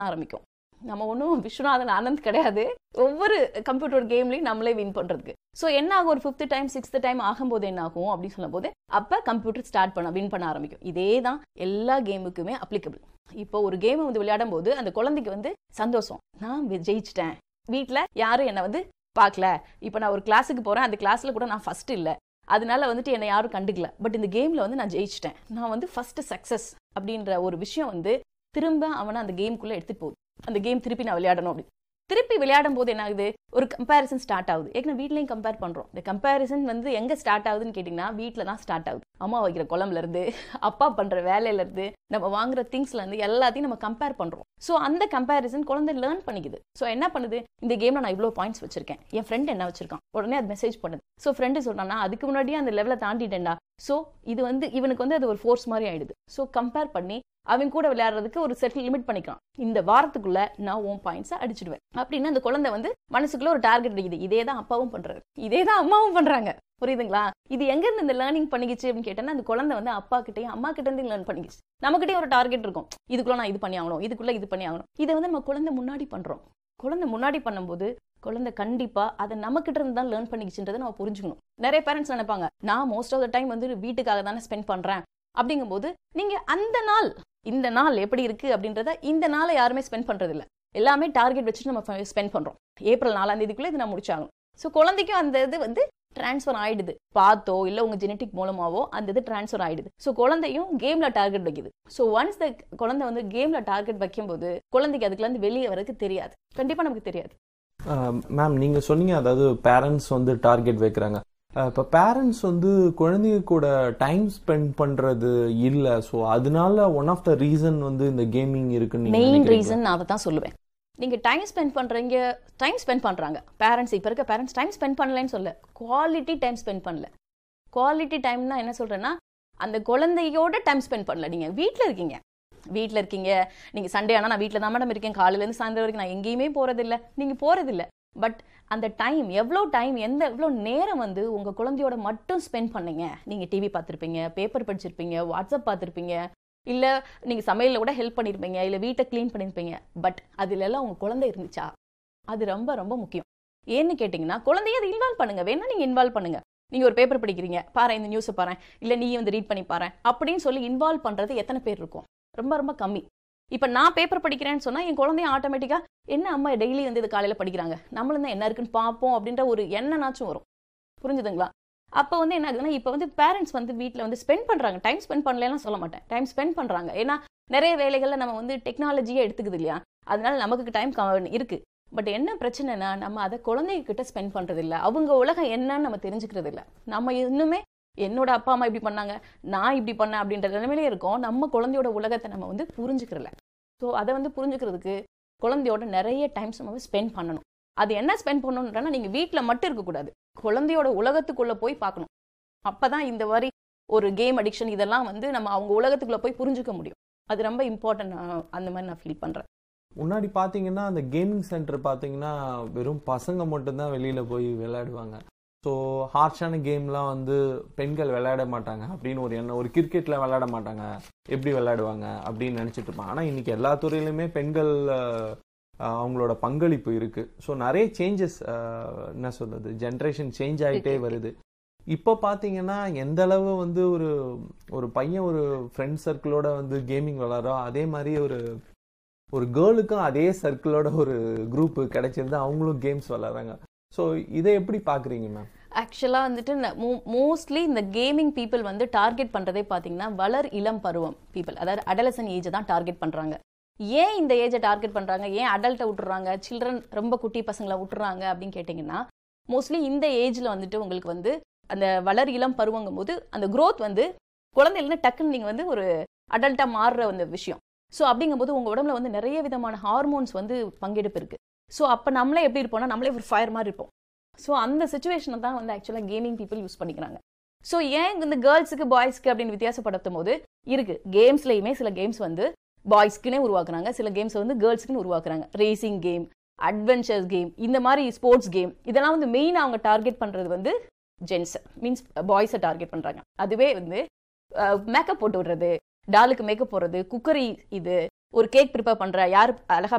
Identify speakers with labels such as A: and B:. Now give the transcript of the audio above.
A: ஆரம்பிக்கும் நம்ம ஒன்றும் விஸ்வநாதன் ஆனந்த் கிடையாது ஒவ்வொரு கம்ப்யூட்டர் கேம்லையும் நம்மளே வின் பண்றதுக்கு ஸோ என்ன ஆகும் ஒரு ஃபிஃப்த் டைம் சிக்ஸ்த் டைம் ஆகும்போது என்ன ஆகும் அப்படின்னு சொல்லும்போது அப்போ கம்ப்யூட்டர் ஸ்டார்ட் பண்ண வின் பண்ண ஆரம்பிக்கும் இதே தான் எல்லா கேமுக்குமே அப்ளிகபிள் இப்போ ஒரு கேமை வந்து விளையாடும் போது அந்த குழந்தைக்கு வந்து சந்தோஷம் நான் வி- ஜெயிச்சிட்டேன் வீட்டில் யாரும் என்னை வந்து பார்க்கல இப்போ நான் ஒரு கிளாஸுக்கு போகிறேன் அந்த கிளாஸில் கூட நான் ஃபர்ஸ்ட் இல்லை அதனால வந்துட்டு என்னை யாரும் கண்டுக்கல பட் இந்த கேமில் வந்து நான் ஜெயிச்சிட்டேன் நான் வந்து ஃபர்ஸ்ட் சக்ஸஸ் அப்படின்ற ஒரு விஷயம் வந்து திரும்ப அவனை அந்த கேம்குள்ளே எடுத்துட்டு போகுது அந்த கேம் திருப்பி நான் விளையாடணும் அப்படி திருப்பி விளையாடும் போது என்ன ஆகுது ஒரு கம்பேரிசன் ஸ்டார்ட் ஆகுது ஏன்னா வீட்லயும் கம்பேர் பண்றோம் இந்த கம்பேரிசன் வந்து எங்க ஸ்டார்ட் ஆகுதுன்னு கேட்டிங்கன்னா வீட்டில் தான் ஸ்டார்ட் ஆகுது அம்மா வைக்கிற குழம்புல இருந்து அப்பா பண்ற வேலையில இருந்து நம்ம வாங்குற திங்ஸ்ல இருந்து எல்லாத்தையும் நம்ம கம்பேர் பண்றோம் ஸோ அந்த கம்பேரிசன் குழந்தை லேர்ன் பண்ணிக்குது ஸோ என்ன பண்ணுது இந்த கேம்ல நான் இவ்வளோ பாயிண்ட்ஸ் வச்சிருக்கேன் என் ஃப்ரெண்ட் என்ன வச்சிருக்கான் உடனே அது மெசேஜ் பண்ணுது ஸோ ஃப்ரெண்டு சொல்றானா அதுக்கு முன்னாடியே அந்த லெவலை தாண்டிட்டேன்டா ஸோ இது வந்து இவனுக்கு வந்து அது ஒரு ஃபோர்ஸ் மாதிரி ஆயிடுது ஸோ கம்பேர் பண்ணி அவன் கூட விளையாடுறதுக்கு ஒரு செட்டில் லிமிட் பண்ணிக்கலாம் இந்த வாரத்துக்குள்ள நான் உன் பாயிண்ட்ஸை அடிச்சிடுவேன் அப்படின்னு அந்த குழந்தை வந்து மனசுக்குள்ள ஒரு டார்கெட் அடிக்குது இதே தான் அப்பாவும் பண்றாரு இதே தான் அம்மாவும் பண்றாங்க புரியுதுங்களா இது எங்க இருந்து இந்த லேர்னிங் பண்ணிக்கிச்சு அப்படின்னு கேட்டேன்னா அந்த குழந்தை வந்து அப்பா கிட்டயும் அம்மா கிட்ட இருந்து லேர்ன் பண்ணிக்கிச்சு நம்மகிட்டயும் ஒரு டார்கெட் இருக்கும் இதுக்குள்ள நான் இது பண்ணி ஆகணும் இதுக்குள்ள இது பண்ணி ஆகணும் இதை வந்து நம்ம குழந்தை முன்னாடி பண்றோம் குழந்தை முன்னாடி பண்ணும்போது குழந்தை கண்டிப்பா அதை நம்ம கிட்ட இருந்து தான் லேர்ன் பண்ணிக்கிச்சுன்றதை நம்ம புரிஞ்சுக்கணும் நிறைய பேரண்ட்ஸ் நினைப்பாங்க நான் மோஸ்ட் ஆஃப் த டைம் வந்து வீட்டுக்காக தானே ஸ்பெண்ட் பண்றேன் அப்படிங்கும்போது நீங்க அந்த நாள் இந்த நாள் எப்படி இருக்கு அப்படின்றத இந்த நாளை யாருமே ஸ்பெண்ட் பண்றது இல்ல எல்லாமே டார்கெட் வச்சுட்டு நம்ம ஸ்பெண்ட் பண்றோம் ஏப்ரல் நாலாம் தேதிக்குள்ள இது நான் முடிச்சாகணும் ஸோ குழந்தைக்கும் அந்த இது வந்து டிரான்ஸ்ஃபர் ஆயிடுது பார்த்தோ இல்ல உங்க ஜெனட்டிக் மூலமாவோ அந்த இது டிரான்ஸ்ஃபர் ஆயிடுது ஸோ குழந்தையும் கேம்ல டார்கெட் வைக்குது ஸோ ஒன்ஸ் த குழந்தை வந்து கேம்ல டார்கெட் வைக்கும்போது குழந்தைக்கு அதுக்குள்ள இருந்து வெளியே வரதுக்கு தெரியாது கண்டிப்பா நமக்கு தெரியாது
B: மேம் நீங்கள் சொன்னீங்க அதாவது பேரண்ட்ஸ் வந்து டார்கெட் வைக்கிறாங்க இப்போ பேரண்ட்ஸ் வந்து குழந்தைங்க கூட டைம் ஸ்பெண்ட் பண்ணுறது இல்லை ஸோ அதனால ஒன் ஆஃப் த ரீசன் வந்து இந்த கேமிங் இருக்குன்னு நீங்க
A: மெயின்
B: நினைக்கிறீங்களா?
A: ரீசன் நான் அதை தான் சொல்லுவேன் நீங்க டைம் ஸ்பெண்ட் பண்றீங்க டைம் ஸ்பெண்ட் பண்றாங்க பேரண்ட்ஸ் இப்ப இருக்க பேரண்ட்ஸ் டைம் ஸ்பெண்ட் பண்ணலன்னு சொல்ல குவாலிட்டி டைம் ஸ்பெண்ட் பண்ணல குவாலிட்டி டைம்னா என்ன சொல்றேன்னா அந்த குழந்தையோட டைம் ஸ்பெண்ட் பண்ணல நீங்க வீட்ல இருக்கீங்க வீட்ல இருக்கீங்க நீங்க சண்டே ஆனா நான் வீட்ல தான் மேடம் இருக்கேன் காலையில இருந்து சாயந்தரம் வரைக்கும் நான் எங்கேயுமே போறதில்ல நீங்க போறதில்ல பட் அந்த டைம் எவ்வளோ டைம் எந்த எவ்வளோ நேரம் வந்து உங்க குழந்தையோட மட்டும் ஸ்பெண்ட் பண்ணீங்க நீங்க டிவி பார்த்திருப்பீங்க பேப்பர் படிச்சிருப்பீங்க வாட்ஸ்அப் பார்த்திருப்பீங்க இல்ல நீங்க சமையல்ல கூட ஹெல்ப் பண்ணிருப்பீங்க இல்ல வீட்டை க்ளீன் பண்ணிருப்பீங்க பட் அதுல எல்லாம் உங்க குழந்தை இருந்துச்சா அது ரொம்ப ரொம்ப முக்கியம் ஏன்னு கேட்டிங்கன்னா குழந்தைய அதை இன்வால்வ் பண்ணுங்க வேணா நீங்க இன்வால்வ் பண்ணுங்க நீங்க ஒரு பேப்பர் படிக்கிறீங்க பாரு இந்த நியூஸை பாரு இல்ல நீ வந்து ரீட் பண்ணி பாரு அப்படின்னு சொல்லி இன்வால்வ் பண்றது எத்தனை பேர் இருக்கும் ரொம்ப ரொம்ப கம்மி இப்ப நான் பேப்பர் படிக்கிறேன்னு சொன்னா என் குழந்தைய ஆட்டோமேட்டிக்கா என்ன அம்மா டெய்லி வந்து இது காலையில படிக்கிறாங்க நம்மளும் தான் என்ன இருக்குன்னு பார்ப்போம் அப்படின்ற ஒரு எண்ணனாச்சும் வரும் புரிஞ்சுதுங்களா அப்போ வந்து என்ன ஆகுதுன்னா இப்போ வந்து பேரண்ட்ஸ் வந்து வீட்டில் வந்து ஸ்பெண்ட் பண்ணுறாங்க டைம் ஸ்பெண்ட் பண்ணலன்னு சொல்ல மாட்டேன் டைம் ஸ்பெண்ட் பண்ணுறாங்க ஏன்னா நிறைய வேலைகள்ல நம்ம வந்து டெக்னாலஜியே எடுத்துக்குது இல்லையா அதனால நமக்கு டைம் இருக்கு பட் என்ன பிரச்சனைனா நம்ம அதை குழந்தைகிட்ட ஸ்பெண்ட் பண்றது இல்ல அவங்க உலகம் என்னன்னு நம்ம தெரிஞ்சுக்கிறது இல்ல நம்ம இன்னுமே என்னோட அப்பா அம்மா இப்படி பண்ணாங்க நான் இப்படி பண்ணேன் அப்படின்ற நிலைமையிலே இருக்கோம் நம்ம குழந்தையோட உலகத்தை நம்ம வந்து புரிஞ்சுக்கிறல ஸோ அதை வந்து புரிஞ்சுக்கிறதுக்கு குழந்தையோட நிறைய டைம்ஸ் நம்ம ஸ்பெண்ட் பண்ணணும் அது என்ன ஸ்பெண்ட் பண்ணணுன்றனா நீங்க வீட்டில் மட்டும் இருக்கக்கூடாது குழந்தையோட உலகத்துக்குள்ள போய் பார்க்கணும் அப்பதான் இந்த மாதிரி ஒரு கேம் அடிக்ஷன் இதெல்லாம் வந்து நம்ம அவங்க உலகத்துக்குள்ள போய் புரிஞ்சுக்க முடியும் அது ரொம்ப இம்பார்ட்டன்ட் அந்த மாதிரி நான் ஃபீல் பண்றேன்
B: முன்னாடி பார்த்தீங்கன்னா அந்த கேமிங் சென்டர் பார்த்தீங்கன்னா வெறும் பசங்க மட்டும்தான் வெளியில் போய் விளையாடுவாங்க ஸோ ஹார்ஷான கேம்லாம் வந்து பெண்கள் விளையாட மாட்டாங்க அப்படின்னு ஒரு எண்ணம் ஒரு கிரிக்கெட்டில் விளையாட மாட்டாங்க எப்படி விளையாடுவாங்க அப்படின்னு நினச்சிட்டு இருப்பாங்க ஆனால் இன்னைக்கு எல்லா துறையிலுமே பெண்கள் அஹ், அஹ், அவங்களோட பங்களிப்பு இருக்கு ஸோ நிறைய சேஞ்சஸ் என்ன சொல்றது ஜென்ரேஷன் சேஞ்ச் ஆகிட்டே வருது இப்போ பார்த்தீங்கன்னா எந்த அளவு வந்து ஒரு ஒரு பையன் ஒரு ஃப்ரெண்ட் சர்க்கிளோட வந்து கேமிங் விளாட்றோ அதே மாதிரி ஒரு ஒரு கேர்ளுக்கும் அதே சர்க்கிளோட ஒரு குரூப் கிடைச்சிருந்து அவங்களும் கேம்ஸ் விளாட்றாங்க ஸோ இதை எப்படி பார்க்குறீங்க மேம்
A: ஆக்சுவலாக வந்துட்டு மோஸ்ட்லி இந்த கேமிங் பீப்புள் வந்து டார்கெட் பண்ணுறதே பார்த்தீங்கன்னா வளர் இளம் பருவம் பீப்புள் அதாவது அடலசன் ஏஜை தான் டார்கெட் பண்ணுறாங்க ஏன் இந்த ஏஜை டார்கெட் பண்ணுறாங்க ஏன் அடல்ட்டை விட்டுறாங்க சில்ட்ரன் ரொம்ப குட்டி பசங்களை விட்டுறாங்க அப்படின்னு கேட்டிங்கன்னா மோஸ்ட்லி இந்த ஏஜில் வந்துட்டு உங்களுக்கு வந்து அந்த வளர் இளம் பருவங்கும் போது அந்த growth வந்து குழந்தையிலேருந்து டக்குன்னு நீங்கள் வந்து ஒரு அடல்ட்டாக மாறுற அந்த விஷயம் ஸோ அப்படிங்கும்போது உங்கள் உடம்புல வந்து நிறைய விதமான ஹார்மோன்ஸ் வந்து பங்கெடுப்பு இருக்கு ஸோ அப்போ நம்மளே எப்படி இருப்போம்னா நம்மளே ஒரு ஃபயர் மாதிரி இருப்போம் ஸோ அந்த சுச்சுவேஷனை தான் வந்து ஆக்சுவலாக கேமிங் பீப்புள் யூஸ் பண்ணிக்கிறாங்க ஸோ ஏன் இந்த கேர்ள்ஸுக்கு பாய்ஸ்க்கு அப்படின்னு வித்தியாசப்படுத்தும் போது இருக்கு கேம்ஸ்லையுமே சில கேம்ஸ் வந்து பாய்ஸ்க்குனே உருவாக்குறாங்க சில கேம்ஸ் வந்து கேர்ள்ஸ்க்குன்னு உருவாக்குறாங்க ரேசிங் கேம் அட்வென்ச்சர்ஸ் கேம் இந்த மாதிரி ஸ்போர்ட்ஸ் கேம் இதெல்லாம் வந்து மெயின் அவங்க டார்கெட் பண்றது வந்து ஜென்ஸ் மீன்ஸ் பாய்ஸை டார்கெட் பண்றாங்க அதுவே வந்து மேக்கப் போட்டு விடுறது டாலுக்கு மேக்கப் போடுறது குக்கரி இது ஒரு கேக் ப்ரிப்பேர் பண்றா யார் அழகா